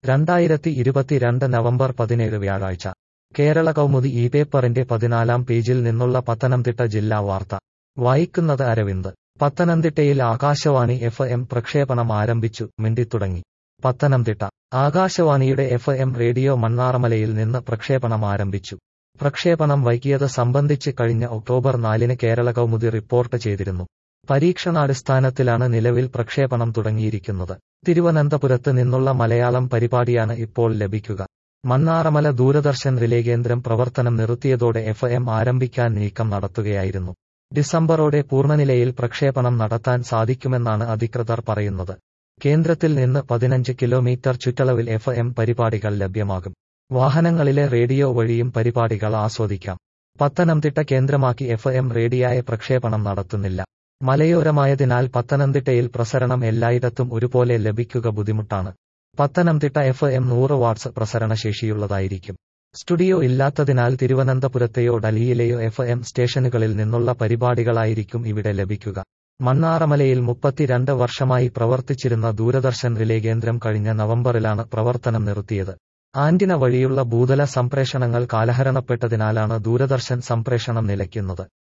രണ്ടായിരത്തി ഇരുപത്തിരണ്ട് നവംബർ പതിനേഴ് വ്യാഴാഴ്ച കേരള കൗമുദി ഈ പേപ്പറിന്റെ പതിനാലാം പേജിൽ നിന്നുള്ള പത്തനംതിട്ട ജില്ലാ വാർത്ത വായിക്കുന്നത് അരവിന്ദ് പത്തനംതിട്ടയിൽ ആകാശവാണി എഫ് എം പ്രക്ഷേപണം ആരംഭിച്ചു മിണ്ടിത്തുടങ്ങി പത്തനംതിട്ട ആകാശവാണിയുടെ എഫ് എം റേഡിയോ മണ്ണാറമലയിൽ നിന്ന് പ്രക്ഷേപണം ആരംഭിച്ചു പ്രക്ഷേപണം വൈകിയത് സംബന്ധിച്ച് കഴിഞ്ഞ ഒക്ടോബർ നാലിന് കേരള കൗമുദി റിപ്പോർട്ട് ചെയ്തിരുന്നു പരീക്ഷണാടിസ്ഥാനത്തിലാണ് നിലവിൽ പ്രക്ഷേപണം തുടങ്ങിയിരിക്കുന്നത് തിരുവനന്തപുരത്ത് നിന്നുള്ള മലയാളം പരിപാടിയാണ് ഇപ്പോൾ ലഭിക്കുക മണ്ണാറമല ദൂരദർശൻ റിലേ കേന്ദ്രം പ്രവർത്തനം നിർത്തിയതോടെ എഫ് എം ആരംഭിക്കാൻ നീക്കം നടത്തുകയായിരുന്നു ഡിസംബറോടെ പൂർണ്ണനിലയിൽ പ്രക്ഷേപണം നടത്താൻ സാധിക്കുമെന്നാണ് അധികൃതർ പറയുന്നത് കേന്ദ്രത്തിൽ നിന്ന് പതിനഞ്ച് കിലോമീറ്റർ ചുറ്റളവിൽ എഫ് എം പരിപാടികൾ ലഭ്യമാകും വാഹനങ്ങളിലെ റേഡിയോ വഴിയും പരിപാടികൾ ആസ്വദിക്കാം പത്തനംതിട്ട കേന്ദ്രമാക്കി എഫ് എം റേഡിയായ പ്രക്ഷേപണം നടത്തുന്നില്ല മലയോരമായതിനാൽ പത്തനംതിട്ടയിൽ പ്രസരണം എല്ലായിടത്തും ഒരുപോലെ ലഭിക്കുക ബുദ്ധിമുട്ടാണ് പത്തനംതിട്ട എഫ് എം നൂറ് വാട്ട്സ് പ്രസരണശേഷിയുള്ളതായിരിക്കും സ്റ്റുഡിയോ ഇല്ലാത്തതിനാൽ തിരുവനന്തപുരത്തെയോ ഡൽഹിയിലെയോ എഫ് എം സ്റ്റേഷനുകളിൽ നിന്നുള്ള പരിപാടികളായിരിക്കും ഇവിടെ ലഭിക്കുക മണ്ണാറമലയിൽ മുപ്പത്തിരണ്ട് വർഷമായി പ്രവർത്തിച്ചിരുന്ന ദൂരദർശൻ റിലേ കേന്ദ്രം കഴിഞ്ഞ നവംബറിലാണ് പ്രവർത്തനം നിർത്തിയത് ആന്റിന വഴിയുള്ള ഭൂതല സംപ്രേഷണങ്ങൾ കാലഹരണപ്പെട്ടതിനാലാണ് ദൂരദർശൻ സംപ്രേഷണം നിലയ്ക്കുന്നത്